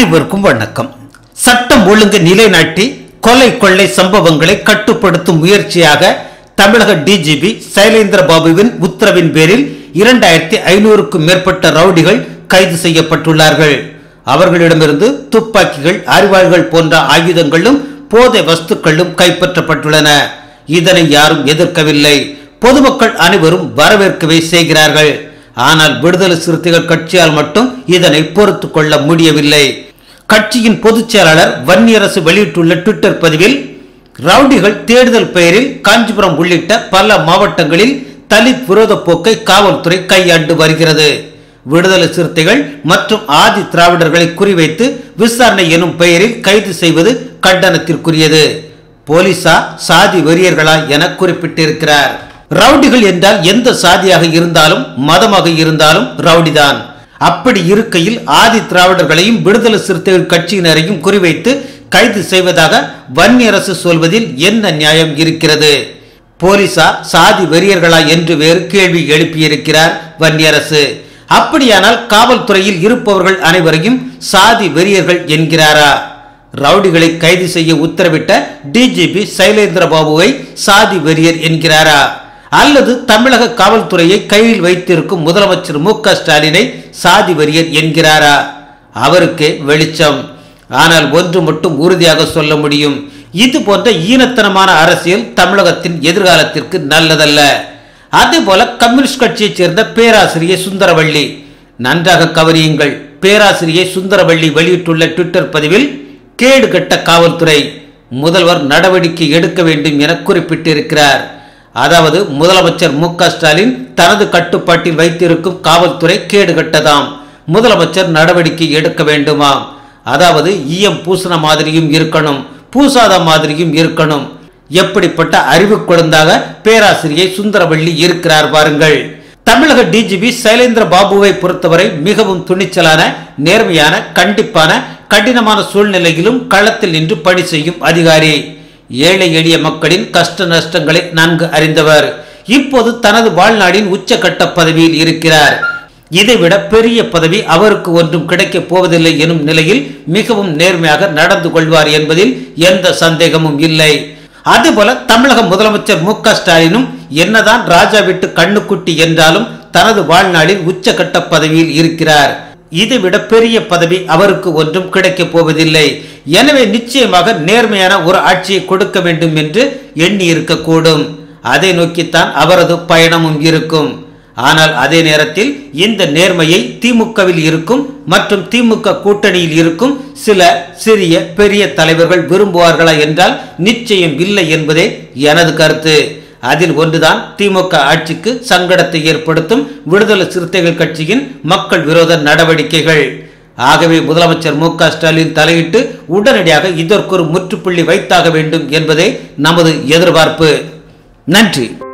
அனைவருக்கும் வணக்கம் சட்டம் ஒழுங்கு நிலைநாட்டி கொலை கொள்ளை சம்பவங்களை கட்டுப்படுத்தும் முயற்சியாக தமிழக டிஜிபி சைலேந்திர பாபுவின் உத்தரவின் பேரில் இரண்டாயிரத்தி ஐநூறுக்கும் மேற்பட்ட ரவுடிகள் கைது செய்யப்பட்டுள்ளார்கள் அவர்களிடமிருந்து துப்பாக்கிகள் அரிவாள்கள் போன்ற ஆயுதங்களும் போதை வஸ்துக்களும் கைப்பற்றப்பட்டுள்ளன இதனை யாரும் எதிர்க்கவில்லை பொதுமக்கள் அனைவரும் வரவேற்கவே செய்கிறார்கள் ஆனால் விடுதலை சிறுத்தைகள் கட்சியால் மட்டும் இதனை பொறுத்து கொள்ள முடியவில்லை கட்சியின் பொதுச் செயலாளர் வன்னியரசு வெளியிட்டுள்ள ட்விட்டர் பதிவில் ரவுடிகள் தேடுதல் பெயரில் காஞ்சிபுரம் உள்ளிட்ட பல மாவட்டங்களில் தலித் விரோத போக்கை காவல்துறை கையாண்டு வருகிறது விடுதலை சிறுத்தைகள் மற்றும் ஆதி திராவிடர்களை குறிவைத்து விசாரணை எனும் பெயரில் கைது செய்வது கண்டனத்திற்குரியது போலீசா சாதி வெறியர்களா என குறிப்பிட்டிருக்கிறார் ரவுடிகள் என்றால் எந்த சாதியாக இருந்தாலும் மதமாக இருந்தாலும் ரவுடிதான் அப்படி இருக்கையில் ஆதி திராவிடர்களையும் விடுதலை சிறுத்தைகள் கட்சியினரையும் குறிவைத்து கைது செய்வதாக வன்னியரசு சொல்வதில் என்ன நியாயம் இருக்கிறது போலீசா சாதி வெறியர்களா என்று வேறு கேள்வி எழுப்பியிருக்கிறார் வன்னியரசு அப்படியானால் காவல்துறையில் இருப்பவர்கள் அனைவரையும் சாதி வெறியர்கள் என்கிறாரா ரவுடிகளை கைது செய்ய உத்தரவிட்ட டிஜிபி சைலேந்திர பாபுவை சாதி வெறியர் என்கிறாரா அல்லது தமிழக காவல்துறையை கையில் வைத்திருக்கும் முதலமைச்சர் மு க ஸ்டாலினை சாதி வெறியர் என்கிறாரா அவருக்கே வெளிச்சம் ஆனால் ஒன்று மட்டும் உறுதியாக சொல்ல முடியும் இது போன்ற ஈனத்தனமான அரசியல் தமிழகத்தின் எதிர்காலத்திற்கு நல்லதல்ல அதே போல கம்யூனிஸ்ட் கட்சியைச் சேர்ந்த பேராசிரியர் சுந்தரவள்ளி நன்றாக கவனியுங்கள் பேராசிரியை சுந்தரவள்ளி வெளியிட்டுள்ள ட்விட்டர் பதிவில் கேடு கட்ட காவல்துறை முதல்வர் நடவடிக்கை எடுக்க வேண்டும் என குறிப்பிட்டிருக்கிறார் அதாவது முதலமைச்சர் மு க ஸ்டாலின் தனது கட்டுப்பாட்டில் வைத்திருக்கும் காவல்துறை கேடு கட்டதாம் முதலமைச்சர் நடவடிக்கை எடுக்க வேண்டுமாம் அதாவது ஈயம் பூசண மாதிரியும் இருக்கணும் பூசாத மாதிரியும் இருக்கணும் எப்படிப்பட்ட அறிவு குழந்தாக பேராசிரியை சுந்தரவள்ளி இருக்கிறார் பாருங்கள் தமிழக டிஜிபி சைலேந்திர பாபுவை பொறுத்தவரை மிகவும் துணிச்சலான நேர்மையான கண்டிப்பான கடினமான சூழ்நிலையிலும் களத்தில் நின்று பணி செய்யும் அதிகாரி ஏழை எளிய மக்களின் கஷ்ட நஷ்டங்களை நன்கு அறிந்தவர் இப்போது தனது வாழ்நாளின் உச்சகட்ட பதவியில் இருக்கிறார் இதைவிட பெரிய பதவி அவருக்கு ஒன்றும் கிடைக்கப் போவதில்லை எனும் நிலையில் மிகவும் நேர்மையாக நடந்து கொள்வார் என்பதில் எந்த சந்தேகமும் இல்லை அதுபோல தமிழக முதலமைச்சர் மு க ஸ்டாலினும் என்னதான் ராஜா விட்டு கண்ணுக்குட்டி என்றாலும் தனது வாழ்நாளில் உச்சகட்ட பதவியில் இருக்கிறார் இதைவிட பெரிய பதவி அவருக்கு ஒன்றும் கிடைக்கப் போவதில்லை எனவே நிச்சயமாக நேர்மையான ஒரு ஆட்சியை கொடுக்க வேண்டும் என்று எண்ணி இருக்கக்கூடும் அதை நோக்கித்தான் அவரது பயணமும் இருக்கும் ஆனால் அதே நேரத்தில் இந்த நேர்மையை திமுகவில் இருக்கும் மற்றும் திமுக கூட்டணியில் இருக்கும் சில சிறிய பெரிய தலைவர்கள் விரும்புவார்களா என்றால் நிச்சயம் இல்லை என்பதே எனது கருத்து அதில் ஒன்றுதான் திமுக ஆட்சிக்கு சங்கடத்தை ஏற்படுத்தும் விடுதலை சிறுத்தைகள் கட்சியின் மக்கள் விரோத நடவடிக்கைகள் ஆகவே முதலமைச்சர் மு க ஸ்டாலின் தலையிட்டு உடனடியாக இதற்கு ஒரு முற்றுப்புள்ளி வைத்தாக வேண்டும் என்பதே நமது எதிர்பார்ப்பு நன்றி